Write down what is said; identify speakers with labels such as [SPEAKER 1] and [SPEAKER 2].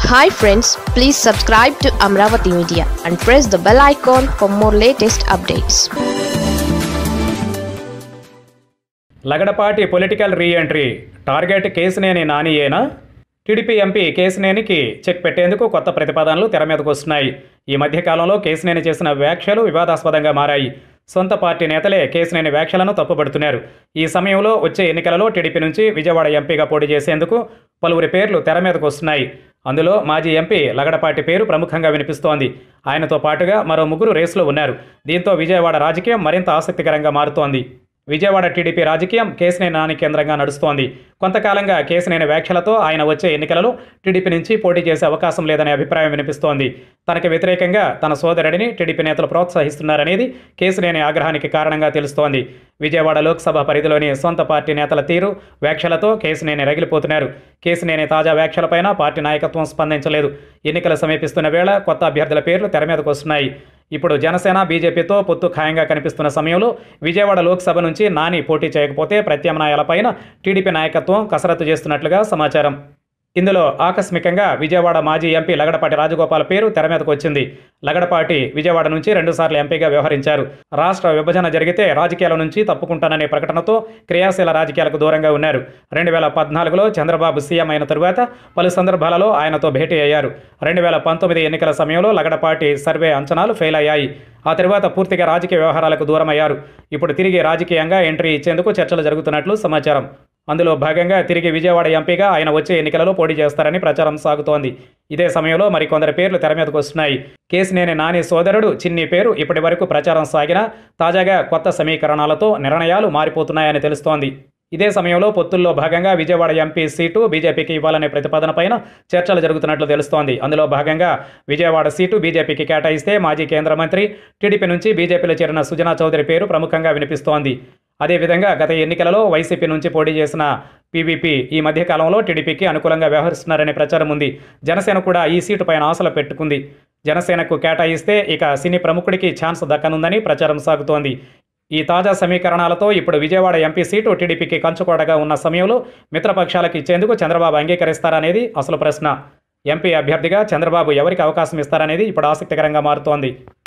[SPEAKER 1] hi friends please subscribe to Amaravati media and press the bell icon for more latest updates
[SPEAKER 2] Lagadapati political re entry target Kesineni నానియేనా TDP MP కేసినేనికి check పెట్టేందుకు కొత్త ప్రతిపాదనలు తెర మీదకు వస్తున్నాయి ఈ మధ్యకాలంలో కేసినేని చేసిన వ్యాఖ్యలు వివాదాస్పదంగా మారాయి సొంత పార్టీ నేతలే కేసినేని వ్యాఖ్యలను తప్పుపడుతున్నారు ఈ సమయంలో వచ్చే ఎన్నికలలో టీడీపీ నుంచి విజయవాడ ఎంపీగా పోటీ చేసేందుకు పలువురి పేర్లు తెర మీదకు వస్తున్నాయి అందులో మాజీ ఎంపీ లగడపాటి పేరు ప్రముఖంగా వినిపిస్తోంది ఆయనతో పాటుగా మరో ముగ్గురు రేసులో ఉన్నారు దీంతో విజయవాడ రాజకీయం మరింత ఆసక్తికరంగా మారుతోంది విజయవాడ టీడీపీ రాజకీయం కేసినేని నాని కేంద్రంగా నడుస్తోంది కొంతకాలంగా కేసినేని వ్యాఖ్యలతో ఆయన వచ్చే ఎన్నికలలో టీడీపీ నుంచి పోటీ చేసే అవకాశం లేదనే అభిప్రాయం వినిపిస్తోంది తనకు వ్యతిరేకంగా తన సోదరుడిని టీడీపీ నేతలు ప్రోత్సహిస్తున్నారనేది కేసినేని ఆగ్రహానికి కారణంగా తెలుస్తోంది విజయవాడ లోక్సభ పరిధిలోని సొంత పార్టీ నేతల తీరు వ్యాఖ్యలతో కేసినేని రగిలిపోతున్నారు కేసినేని తాజా వ్యాఖ్యలపైన పార్టీ నాయకత్వం స్పందించలేదు ఎన్నికలు సమీపిస్తున్న వేళ కొత్త అభ్యర్థుల పేర్లు తెర మీదకు వస్తున్నాయి ఇప్పుడు జనసేన బీజేపీతో పొత్తు ఖాయంగా కనిపిస్తున్న సమయంలో విజయవాడ లోక్సభ నుంచి నాని పోటీ చేయకపోతే ప్రత్యామ్నాయాలపైన టీడీపీ నాయకత్వం కసరత్తు చేస్తున్నట్లుగా సమాచారం ఇందులో ఆకస్మికంగా విజయవాడ మాజీ ఎంపీ లగడపాటి రాజగోపాల్ పేరు తెర మీదకు వచ్చింది లగడపాటి విజయవాడ నుంచి రెండుసార్లు ఎంపీగా వ్యవహరించారు రాష్ట్ర విభజన జరిగితే రాజకీయాల నుంచి తప్పుకుంటాననే ప్రకటనతో క్రియాశీల రాజకీయాలకు దూరంగా ఉన్నారు రెండు వేల పద్నాలుగులో చంద్రబాబు సీఎం అయిన తరువాత పలు సందర్భాలలో ఆయనతో భేటీ అయ్యారు రెండు వేల పంతొమ్మిది ఎన్నికల సమయంలో లగడపాటి సర్వే అంచనాలు ఫెయిల్ అయ్యాయి ఆ తర్వాత పూర్తిగా రాజకీయ వ్యవహారాలకు దూరమయ్యారు ఇప్పుడు తిరిగి రాజకీయంగా ఎంట్రీ ఇచ్చేందుకు చర్చలు జరుగుతున్నట్లు సమాచారం అందులో భాగంగా తిరిగి విజయవాడ ఎంపీగా ఆయన వచ్చే ఎన్నికలలో పోటీ చేస్తారని ప్రచారం సాగుతోంది ఇదే సమయంలో మరికొందరి పేర్లు తెర మీదకు వస్తున్నాయి కేసినేని నాని సోదరుడు చిన్ని పేరు ఇప్పటి వరకు ప్రచారం సాగినా తాజాగా కొత్త సమీకరణాలతో నిర్ణయాలు మారిపోతున్నాయని తెలుస్తోంది ఇదే సమయంలో పొత్తుల్లో భాగంగా విజయవాడ ఎంపీ సీటు బీజేపీకి ఇవ్వాలనే ప్రతిపాదనపైన చర్చలు జరుగుతున్నట్లు తెలుస్తోంది అందులో భాగంగా విజయవాడ సీటు బీజేపీకి కేటాయిస్తే మాజీ కేంద్ర మంత్రి టీడీపీ నుంచి బీజేపీలో చేరిన సుజనా చౌదరి పేరు ప్రముఖంగా వినిపిస్తోంది అదేవిధంగా గత ఎన్నికలలో వైసీపీ నుంచి పోటీ చేసిన పీవీపీ ఈ మధ్యకాలంలో టీడీపీకి అనుకూలంగా వ్యవహరిస్తున్నారనే ప్రచారం ఉంది జనసేన కూడా ఈ సీటు పైన ఆశలు పెట్టుకుంది జనసేనకు కేటాయిస్తే ఇక సినీ ప్రముఖుడికి ఛాన్స్ దక్కనుందని ప్రచారం సాగుతోంది ఈ తాజా సమీకరణాలతో ఇప్పుడు విజయవాడ ఎంపీ సీటు టీడీపీకి కంచుకోటగా ఉన్న సమయంలో మిత్రపక్షాలకు ఇచ్చేందుకు చంద్రబాబు అంగీకరిస్తారనేది అసలు ప్రశ్న ఎంపీ అభ్యర్థిగా చంద్రబాబు ఎవరికి అవకాశం ఇస్తారనేది ఇప్పుడు ఆసక్తికరంగా మారుతోంది